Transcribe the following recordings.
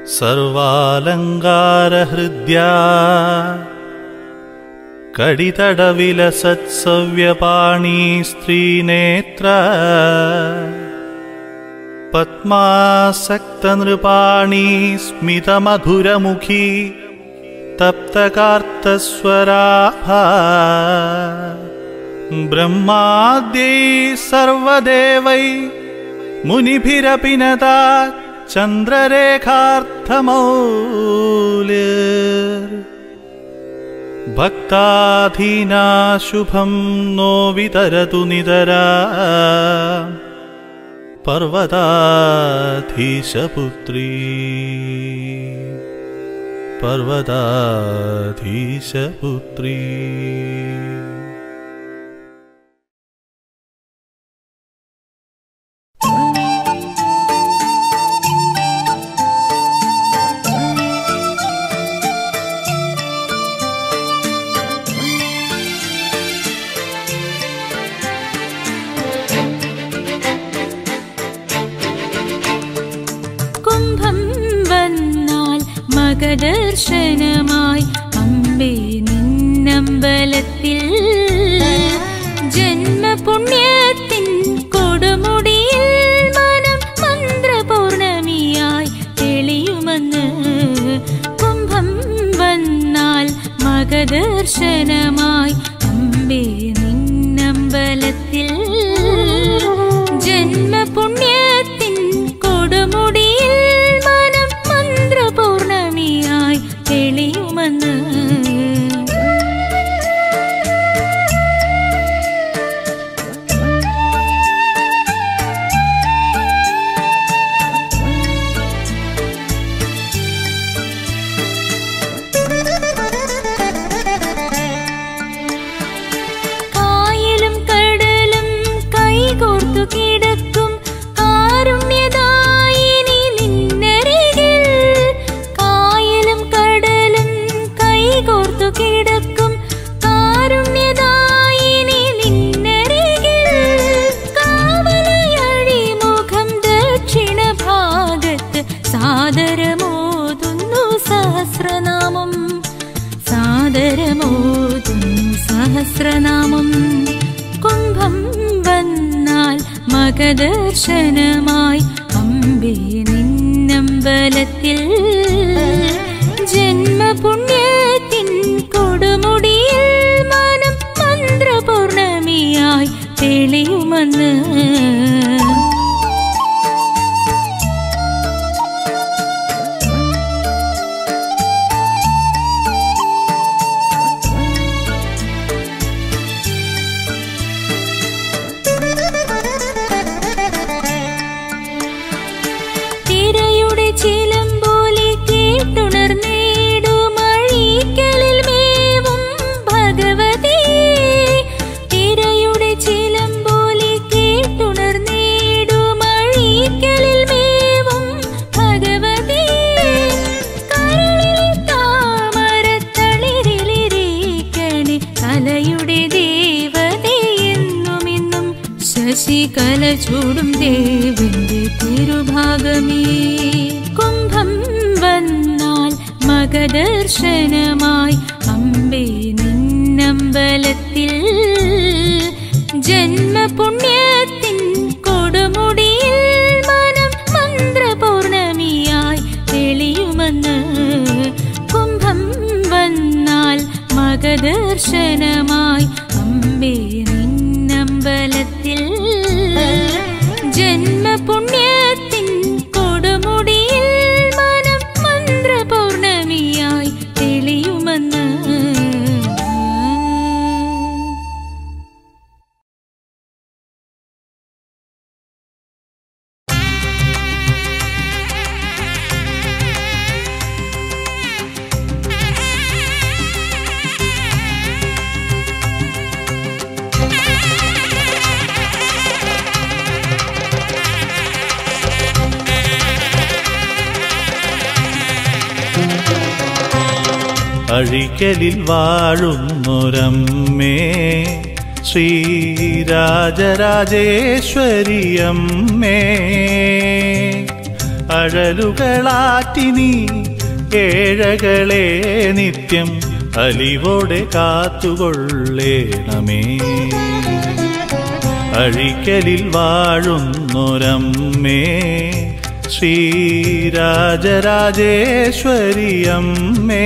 സർവാലങ്കാരഹൃദ്യാ കടിതടവിലസത്സവ്യപാണീ സ്ത്രീനേത്ര പത്മാസക്തനൃപാണീ സ്മിതമധുരമുഖി തപ്തകാർത്തസ്വരാഭാ ബ്രഹ്മാദ്യൈ സർവദേവൈ മുനിഭിരപി നതാ ചന്ദ്രരേഖാർത്ഥമൗല്യ ഭക്താധീനാശുഭം no വിതരതു നിതരാ പർവതാധീശപുത്രീ പർവതാധീശപുത്രീ കുംഭം വന്നാൽ മകദർശനമായി അമ്പേ നിന്നമ്പലത്തിൽ ജന്മപുണ്യത്തിൻ കൊടുമുടിയിൽ മനം മന്ത്രപൂർണമിയായി തെളിയുമെന്ന് കുംഭം വന്നാൽ മകദർശനമായി അമ്പേ നിന്നമ്പലത്തിൽ ജന്മപുണ്യത്തിൻ കൊടുമുടിയിൽ മനം മന്ത്രപൂർണമിയായി തെളിയുമെന്ന് കായലും കടലും കൈകോർത്തു കിടക്കും കാരുണ്യദായിനി നിന്നരികിൽ കായലും കടലും കൈകോർത്തു കിടക്കും കാരുണ്യദായിനി നിന്നരികിൽ കാവലയഴി മുഖം ദക്ഷിണ ഭാഗത്ത് സാദരമോതുന്നു സഹസ്രനാമം സാദരമോതുന്നു സഹസ്രനാമം കുംഭം വന്നാൽ മകദർശനമായി അമ്പേ നിന്നമ്പലത്തിൽ ജന്മപുണ്യത്തിൻ കൊടുമുടിയിൽ മനം മന്ത്രപൂർണമിയായി തെളിയുമെന്ന് തിരയുടെ ചിലമ്പോലി കേട്ടുണർന്നേടുമഴീക്കലിൽ മേവും ഭഗവതി തിരയുടെ ചിലമ്പോലി കേട്ടുണർന്നേടുമഴീക്കലിൽ മേവും ഭഗവതി കരളിൽ താമരത്തളിരിലിരിക്കണി കലയുടെ ദേവതേ എന്നുമെന്നും ശശികല ചൂടും ദേവന്റെ തിരുഭാഗമേ കുംഭം വന്നാൽ മകദർശനമായി അമ്പേ നിന്നമ്പലത്തിൽ ജന്മപുണ്യത്തിൻ കൊടുമുടിയിൽ മനം മന്ത്രപൂർണമിയായി തെളിയുമെന്ന് കുംഭം വന്നാൽ മകദർശനമായി അമ്പേ നിന്നമ്പലത്തിൽ ജന്മപുണ്യത്തിൻ കൊടുമുടിയിൽ മനം മന്ത്രപൂർണമിയായി തെളിയുമെന്ന് അഴിക്കലിൽ വാഴുന്നൊരമ്മേ ശ്രീരാജരാജേശ്വരിയമ്മേ അഴലുകളാറ്റി നീ ഏഴകളെ നിത്യം അലിവോടെ കാത്തുകൊള്ളേണമേ അഴിക്കലിൽ വാഴുന്നൊരമ്മേ ശ്രീരാജരാജേശ്വരിയമ്മേ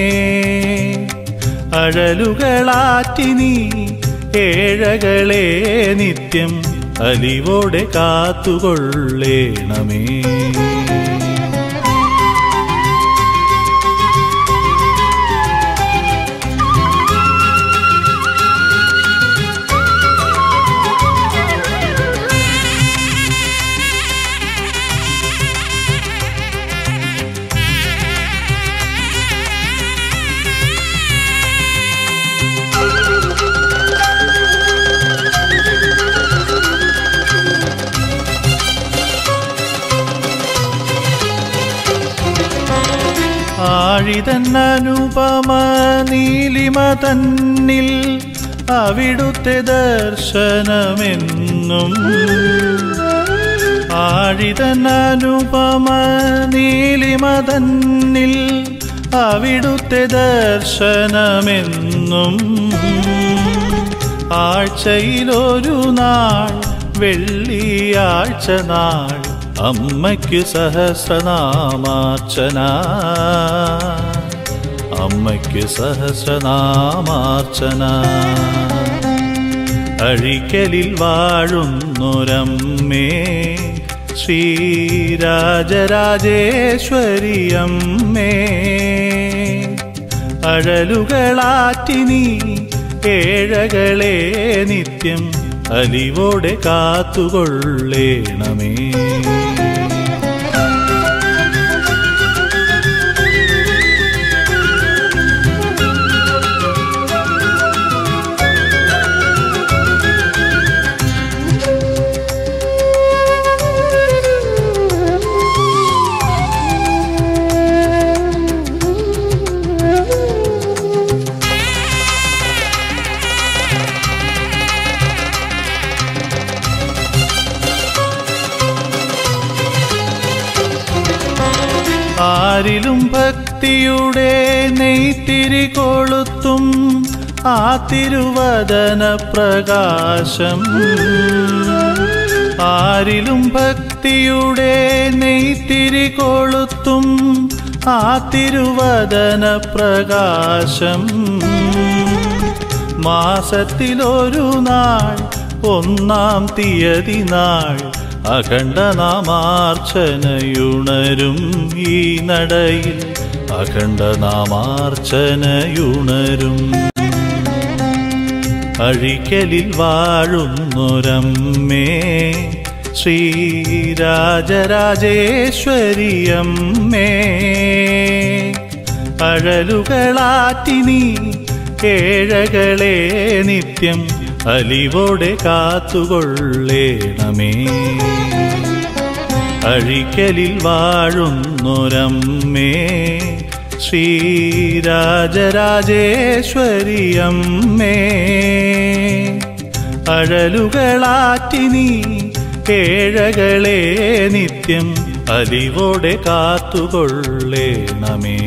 അഴലുകളാറ്റി നീ ഏഴകളെ നിത്യം അലിവോടെ കാത്തുകൊള്ളേണമേ ആഴിതന്നനുപമ നീലിമ തന്നിൽ അവിടുത്തെ ദർശനമെന്നും ആഴിതന്നനുപമ നീലിമ തന്നിൽ അവിടുത്തെ ദർശനമെന്നും ആഴ്ചയിലൊരു നാൾ വെള്ളിയാഴ്ച നാൾ അമ്മയ്ക്ക് സഹസ്രനാമാർച്ചന അമ്മയ്ക്ക് സഹസ്രനാമാർച്ചന അഴിക്കലിൽ വാഴുന്നൊരമ്മേ ശ്രീരാജരാജേശ്വരിയമ്മേ അഴലുകളാറ്റി നീ ഏഴകളെ നിത്യം അലിവോടെ കാത്തുകൊള്ളേണമേ ആരിലും ഭക്തിയുടെ നെയ്ത്തിരി കൊളുത്തും ആ തിരുവദന പ്രകാശം ആരിലും ഭക്തിയുടെ നെയ്ത്തിരി കൊളുത്തും ആ തിരുവദന പ്രകാശം മാസത്തിലൊരു നാൾ ഒന്നാം തീയതി നാൾ അഖണ്ഡനാമാർച്ചനയുണരും ഈ നടയിൽ അഖണ്ഡനാമാർച്ചനയുണരും അഴിക്കലിൽ വാഴുന്നൊരമ്മേ ശ്രീരാജരാജേശ്വരിയമ്മേ അഴലുകളാറ്റി നീ ഏഴകളെ നിത്യം അലിവോടെ കാത്തുകൊള്ളേണമേ അഴിക്കലിൽ വാഴുന്നൊരമ്മേ ശ്രീരാജരാജേശ്വരിയമ്മേ അഴലുകളാറ്റി നീ ഏഴകളെ നിത്യം അലിവോടെ കാത്തുകൊള്ളേണമേ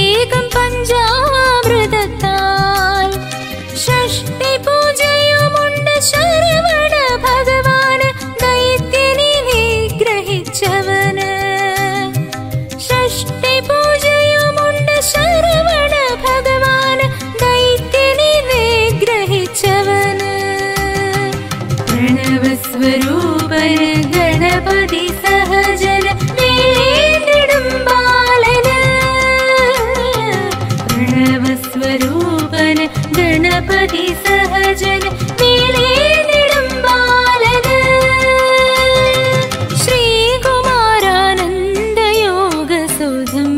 അഭിഷേകം പഞ്ചാമൃതത്താൽ ഷഷ്ടി പൂജയുമുണ്ട് ശരവണ ഭഗവാന് ദൈത്യനെ നിഗ്രഹിച്ചവന് ഷഷ്ടി പൂജയുമുണ്ട് ശരവണ ഭഗവാന് ദൈത്യനെ നിഗ്രഹിച്ചവന് പ്രണവസ്വരൂപന് ഗണപതി സഹജന വേണ്ടിടും ബാലന് പ്രണവസ്വരൂപന് ഗണപതി സഹജന വേണ്ടിടും ബാലന് ശ്രീകുമാരാനന്ദയോഗസുധം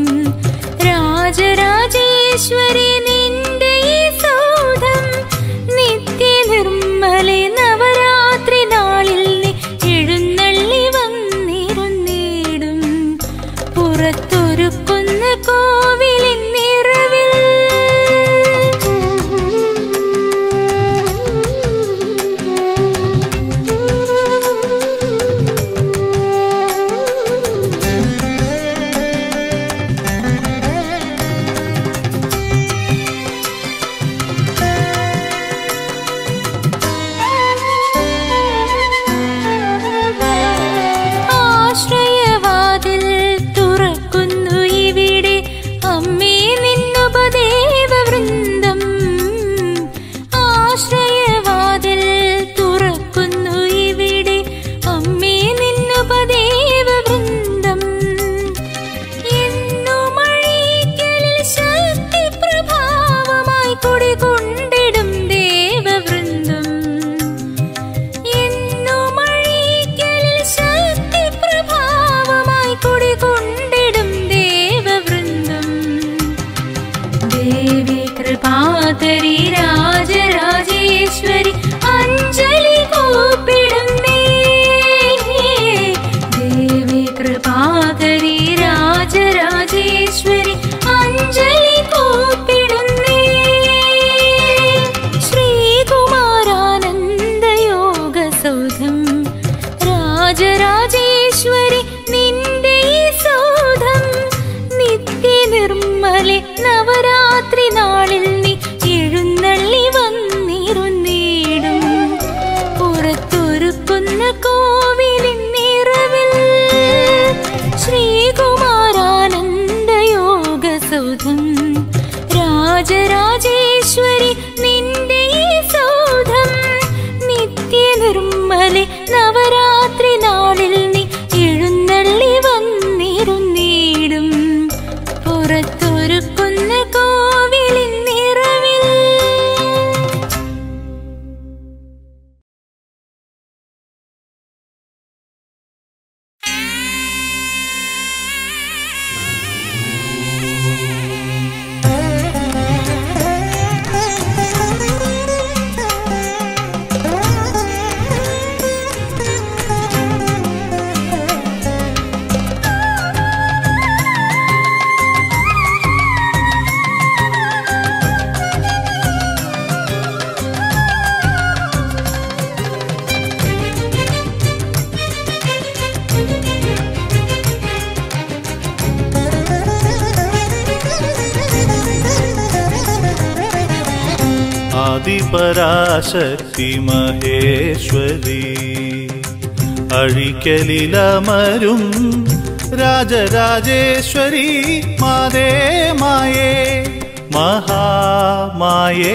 രാജരാജേശ്വരി നിന്റെ ഈ സൗധം നിത്യനിർമ്മലെ നവരാത്രി നാളിൽ നീ എഴുന്നള്ളി വന്നിരുന്നിടും പുറത്തൊരുക്കുന്ന കോവിലിൻ നിറവിൽ ആശ്രയവാതിൽ തുറക്കുന്നു ഇവിടെ അമ്മേ നിന്നുപദേവ വൃന്ദം ആശ്രയവാതിൽ തുറക്കുന്നു ഇവിടെ അമ്മേ നിന്നുപദേവ വൃന്ദം എന്നും അഴീക്കലിൽ ശക്തി പ്രഭാവമായി കുടികൊണ്ടിടും ദേവവൃന്ദം എന്നും അഴീക്കലിൽ ശക്തി പ്രഭാവമായി കുടികൊണ്ടിടും ദേവവൃന്ദം ദേവി കൃപാകരി രാജരാജേശ്വരി അഞ്ജലി കൂപ്പിടുന്നേ ദേവി കൃപാകരി രാജരാജേശ്വരി അഞ്ജലി കൂപ്പിടുന്നേ ശ്രീകുമാരാനന്ദയോഗസൗധം രാജരാജേശ്വരി നിന്റെ ഈ സൗധം നിത്യനിർമ്മലെ നവരാത്രി നാളിൽ നീ എഴുന്നള്ളി വന്നിരുന്നിടും പുറത്തൊരുക്കുന്ന കോവിലിൻ നിറവിൽ ശ്രീകുമാരാനന്ദയോഗസൗധം രാജരാജേശ്വരി നിന്റെ ഈ സൗധം നിത്യനിർമ്മലെ നവരാത്രി നാളിൽ നീ എഴുന്നള്ളി വന്നിരുന്നിടും പുറത്തൊരുക്കുന്ന കോവിലിൻ നിറവിൽ ആദിപരാശക്തി മഹേശ്വരി അഴിക്കലിലമരും രാജരാജേശ്വരി മാതേ മായേ മഹാമായേ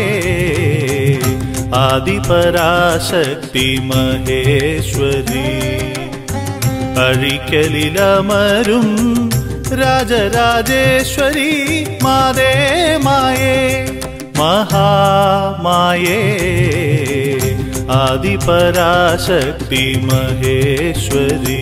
ആദിപരാശക്തി മഹേശ്വരി അഴിക്കലിലമരും രാജരാജേശ്വരി മാതേ മായേ മഹാമായേ ആദിപരാശക്തി മഹേശ്വരി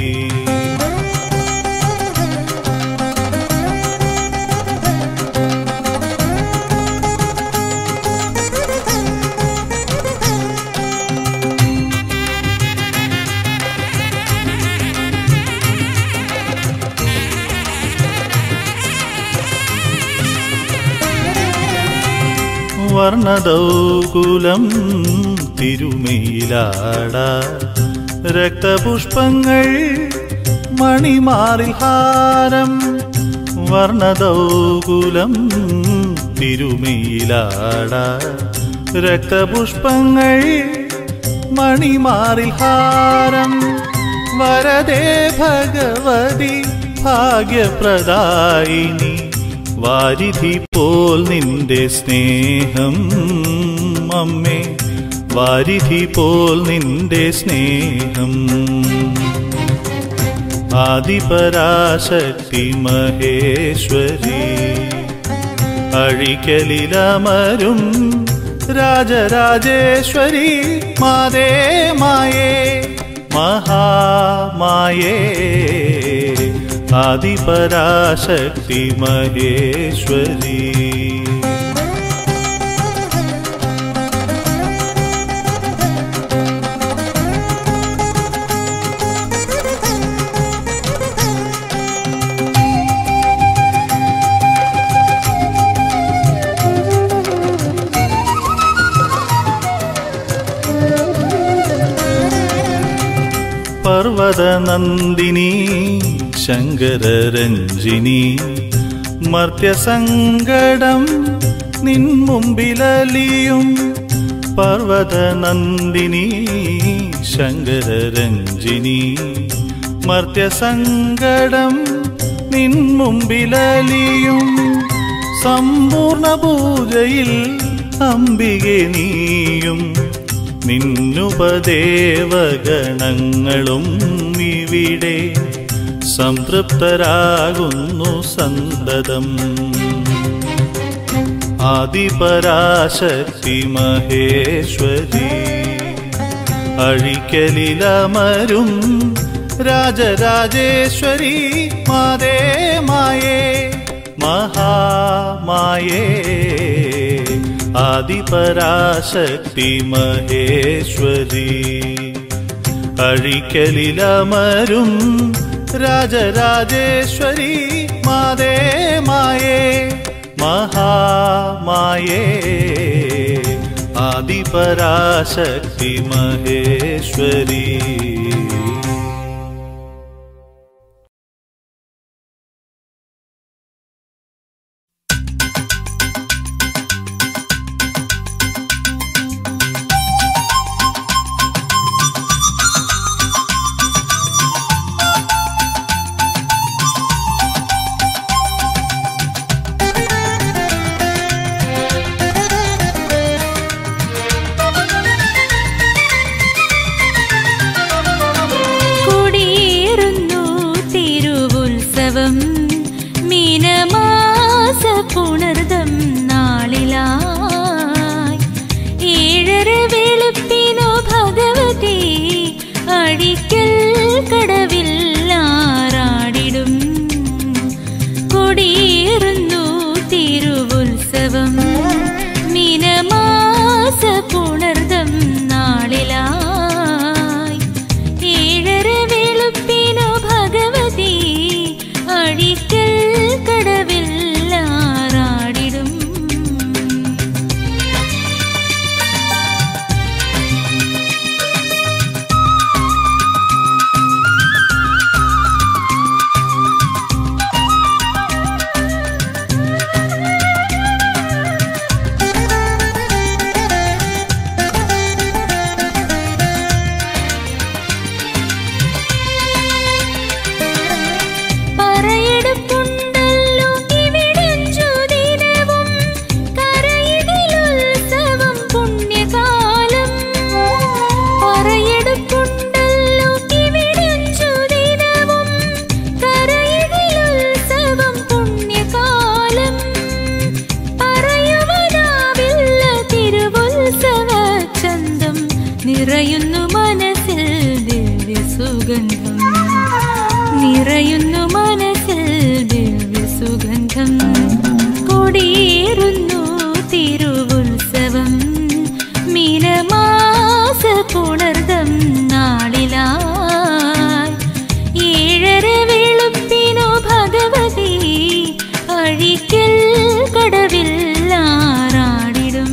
വർണ്ണദൗകുലം തിരുമയിലാട രക്തപുഷ്പങ്ങൾ മണിമാറിൽ ഹാരം വർണ്ണദൗകുലം തിരുമയിലാട രക്തപുഷ്പങ്ങൾ മണിമാറിൽ ഹാരം വരദേ ഭഗവതി ഭാഗ്യപ്രദായിനി വാരിധി പോൽ നിന്റെ സ്നേഹം അമ്മേ വാരിധി പോൽ നിന്റെ സ്നേഹം ആദിപരാശക്തി മഹേശ്വരി അഴിക്കലിലമരും രാജരാജേശ്വരി മാതേ മായേ മഹാമായേ ആദിപരാശക്തി മഹേശ്വരി പർവതനന്ദിനി ശങ്കരരഞ്ജിനി മർത്യസങ്കടം നിൻ മുമ്പിലലിയും പർവതനന്ദിനി ശങ്കരരഞ്ജിനി മർത്യസങ്കടം നിൻ മുമ്പിലലിയും സമ്പൂർണ്ണ പൂജയിൽ അംബികെ നീയും നിന്നുപദേവഗണങ്ങളും ഇവിടെ സംതൃപ്തരാകുന്നു സന്തതം ആദിപരാശക്തി മഹേശ്വരി അഴിക്കലിലമരും രാജരാജേശ്വരി മാതേ മായേ മഹാമായേ ആദിപരാശക്തി മഹേശ്വരി അഴിക്കലിലമരും രാജരാജേശ്വരി മാതേ മായേ മഹാമായേ ആദിപരാശക്തി മഹേശ്വരി കൊടിയേറുന്നു തിരുവുത്സവം മീനമാസ പുണർദം നാളിലായി ഏഴര വെളുപ്പിനു ഭഗവതി അഴിക്കൽ കടവിൽ ആറാടിടും കൊടിയേറുന്നു തിരുവുത്സവം മീനമാസ പുണർദം നാളിലായി ഏഴര വെളുപ്പിനു ഭഗവതി അഴിക്കൽ കടവിൽ ആറാടിടും പറയെടുപ്പുണ്ടല്ലോ ഇവിടഞ്ചു ദിനവും കരയിടിലുത്സവം പുണ്യകാലം പറയെടുപ്പുണ്ടല്ലോ ഇവിടഞ്ചു ദിനവും കരയിടിലുത്സവം പുണ്യകാലം പറയുവാനാവില്ല തിരുവുത്സവ ചന്തം നിറയുന്നു മനസ്സിൽ ദിവ്യസുഗന്ധം നിറയുന്നു മനസ്സിൽ ദിവ്യസുഗന്ധം കൊടിയേറുന്നു തിരുവുത്സവം മീനമാസ പുണർദം നാളിലായി ഏഴര വെളുപ്പിനു ഭഗവതി അഴിക്കൽ കടവിൽ ആറാടിടും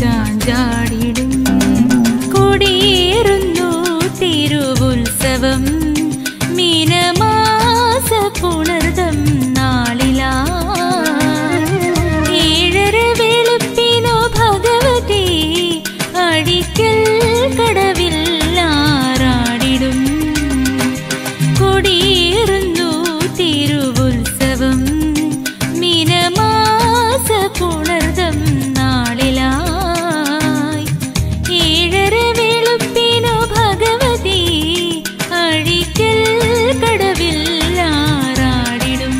ചാഞ്ചാടിടും കൊടിയേറുന്നു തിരുവുത്സവം മീനമാസ പുണർദം നാളിലാ ഏഴര വെളുപ്പിനോ ഭഗവതി അടിക്കൽ കടവിൽ ആറാടിടും കൊടിയേറുന്നു തിരുവുത്സവം മീനമാസ പുണർദം നാളിലായി ഏഴര വെളുപ്പിനോ ഭഗവതി അഴിക്കൽ കടവിൽ ആറാടിടും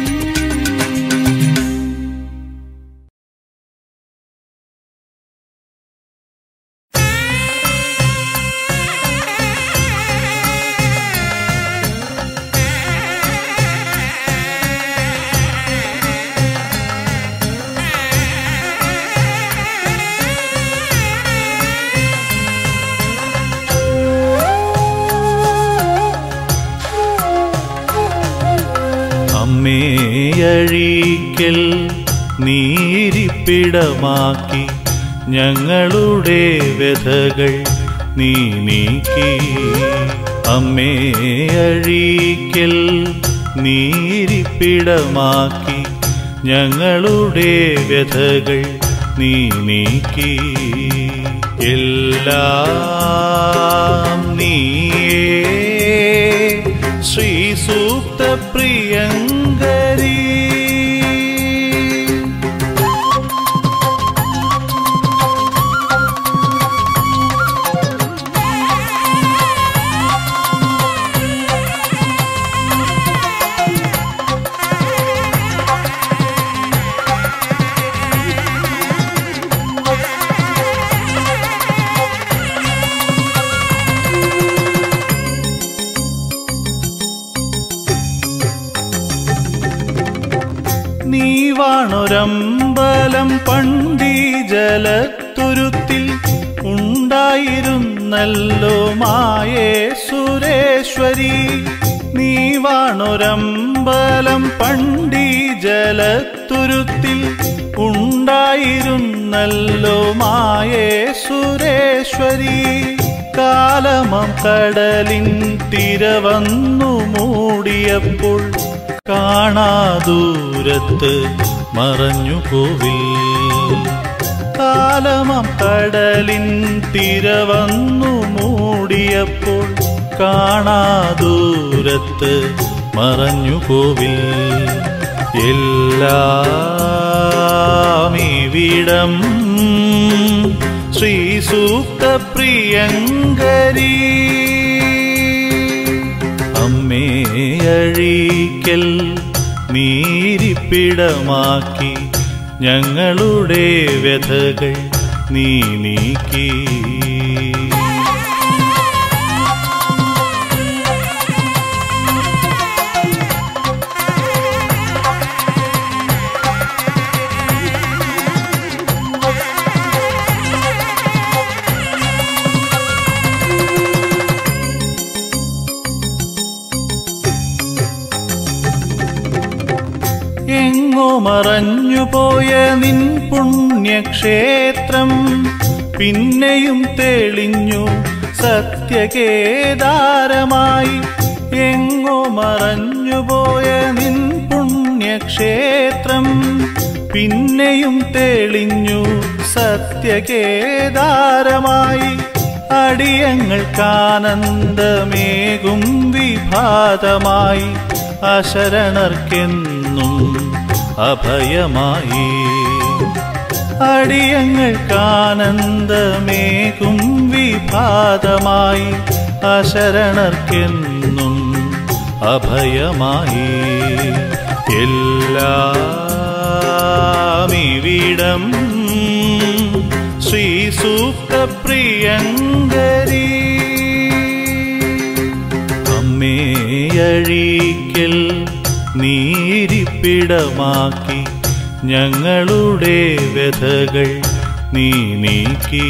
അമ്മേയഴീക്കൽ നീരിപ്പിടമാക്കി ഞങ്ങളുടെ വ്യഥകൾ നീ നീക്കി അമ്മേയഴീക്കൽ നീരിപ്പിടമാക്കി ഞങ്ങളുടെ വ്യഥകൾ നീ നീക്കി എല്ലാം നീയേ ശ്രീ സൂക്ത പ്രിയങ്കരീ നീ വാണൊരമ്പലം പണ്ടീ ജലത്തുരുത്തിൽ ഉണ്ടായിരുന്നല്ലോ മായേ സുരേശ്വരി നീ വാണൊരമ്പലം പണ്ടീ ജലത്തുരുത്തിൽ ഉണ്ടായിരുന്നല്ലോ മായേ സുരേശ്വരി കാലമം കടലിൻ തിരവന്നു മൂടിയപ്പോൾ കാണാദൂരത്ത് മറഞ്ഞു കോവിൽ കാലമം കടലിൻ തിരവന്നു മൂടിയപ്പോൾ കാണാദൂരത്ത് മറഞ്ഞു കോവിൽ എല്ലാം ഇവിടം ശ്രീ സൂക്ത പ്രിയങ്കരീ അമ്മേയഴീക്കൽ നീരിപ്പിടമാക്കി ഞങ്ങളുടെ വ്യഥകൾ നീ നീക്കി എങ്ങോ മറഞ്ഞുപോയ നിൻ പുണ്യക്ഷേത്രം പിന്നെയും തെളിഞ്ഞു സത്യകേദാരമായി എങ്ങോ മറഞ്ഞുപോയ നിൻ പുണ്യക്ഷേത്രം പിന്നെയും തെളിഞ്ഞു സത്യകേദാരമായി അടിയങ്ങൾക്കാനന്ദമേകും വിഭാതമായി അശരണർക്കെന്നും അഭയമായി അടിയങ്ങൾക്കാനന്ദമേകും വിഭാതമായി അശരണർക്കെന്നും അഭയമായി എല്ലാം ഇവിടം ശ്രീ സൂക്ത പ്രിയങ്കരീ അമ്മേയഴീക്കൽ നീരിപ്പിടമാക്കി ഞങ്ങളുടെ വ്യഥകൾ നീ നീക്കി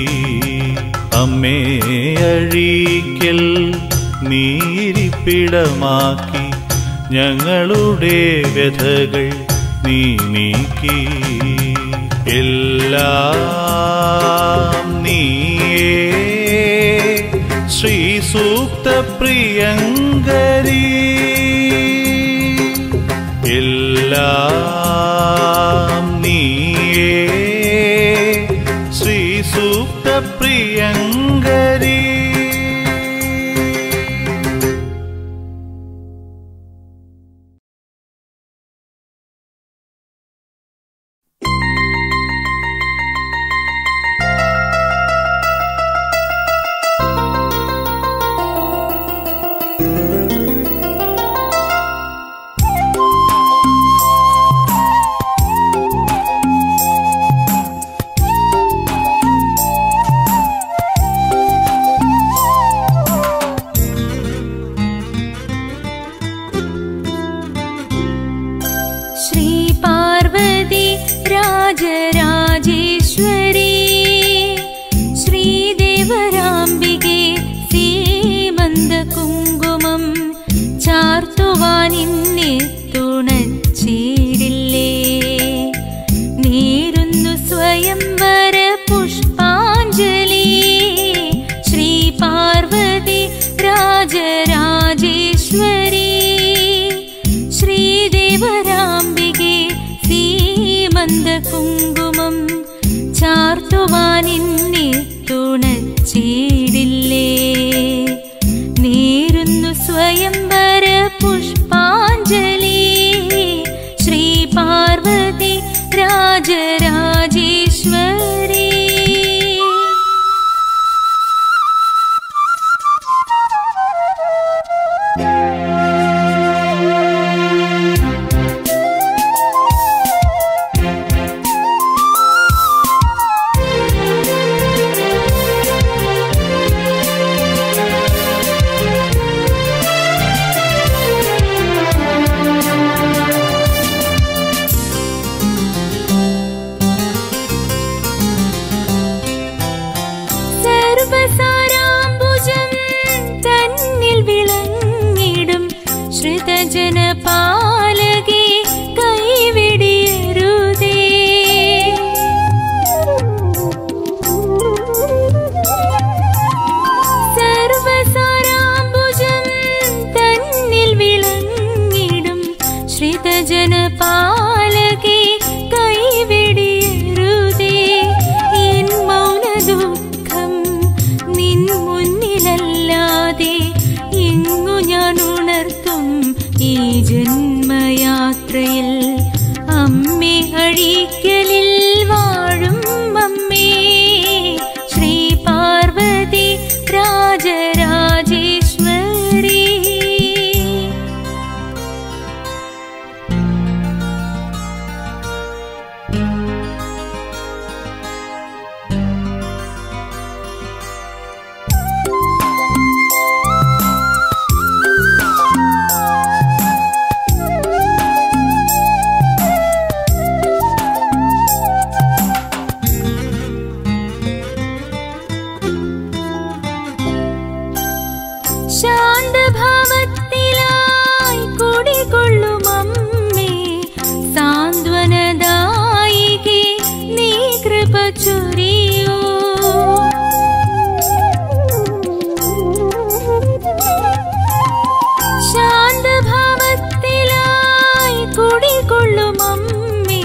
അമ്മേയഴീക്കൽ നീരിപ്പിടമാക്കി ഞങ്ങളുടെ വ്യഥകൾ നീ നീക്കി എല്ലാം നീയേ ശ്രീ സൂക്ത പ്രിയങ്കരീ എല്ലാം നീയേ ശ്രീ സൂക്ത പ്രിയങ്കരീ ശ്രീ പാർവതി രാജരാജേശ്വരി ശ്രീദേവരാംബികെ സീമന്ത കുങ്കുമം ചാർത്തുവാനിന്നെ തുണച്ചീടില്ലേ നേരുന്നു സ്വയംവര പുഷ്പാഞ്ജലി ശ്രീ പാർവതി രാജരാജേശ്വരി ശ്രീദേവരാംബികെ സീമന്ത കുങ്കുമം ചാർത്തുവാനിന്നെ തുണച്ചീടില്ലേ നേരുന്നു സ്വയംവര പുഷ്പാഞ്ജലി ശ്രീ പാർവതി രാജരാജേശ്വരി സർവസാരാംബുജം തന്നിൽ വിളങ്ങിടും ശ്രുതജന പാലകെ കൈവിടിയരുതേ സർവസാരാംബുജം തന്നിൽ വിളങ്ങിടും ശ്രുതജന പാലകെ കൈവിടിയരുതേ എൻ മൗന ദുഃഖം നിൻ മുന്നിലല്ലാതെ എങ്ങു ഞാൻ ഉണർത്തും ഈ ജന്മയാത്രയിൽ അമ്മേ അഴിക്കലിൽ വാഴും അമ്മേ ശ്രീ പാർവതി രാജരാജേശ്വരി ശാന്തഭാവത്തിലായി കുടികൊള്ളും അമ്മേ സാന്ത്വനദായികെ നീ കൃപ ചൊരിയൂ ശാന്തഭാവത്തിലായി കുടികൊള്ളും അമ്മേ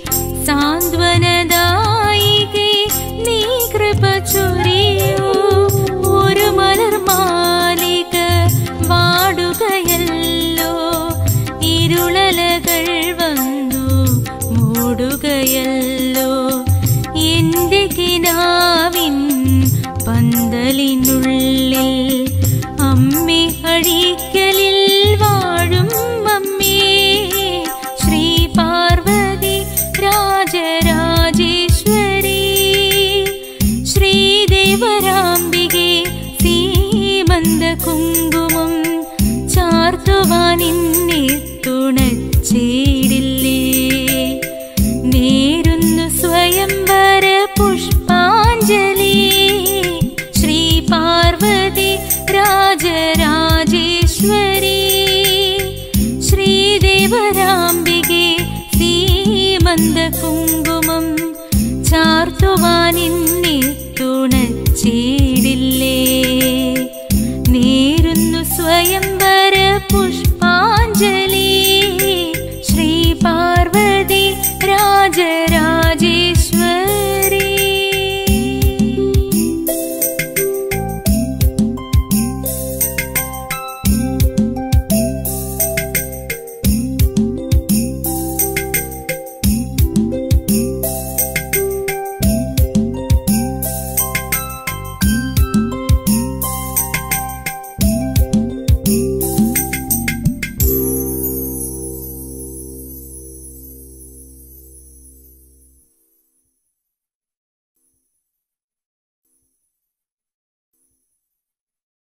സാന്ത്വനദായികെ നീ കൃപ ചൊരിയൂ ഒരു മലർമാലിക വാടുകയല്ലോ ഇരുളലകൾ വന്നു മൂടുകയല്ലോ എന്റെ കിനാവിൻ പന്തലിനുള്ളിൽ അമ്മേ അഴിക്കലിൽ വാഴും അമ്മേ ശ്രീ പാർവതി രാജരാജേശ്വരി ശ്രീദേവരാംബികെ സീമന്ത കുങ്കുമം ചാർത്തുവാനിന്നെ തുണച്ചേടില്ലേ നേരുന്നു സ്വയംവര പുഷ്പാഞ്ജലി ശ്രീ പാർവതി രാജരാജേശ്വരി ശ്രീദേവരാംബികെ സീമന്ത കുങ്കുമം ചാർത്തുവാനിന്നെ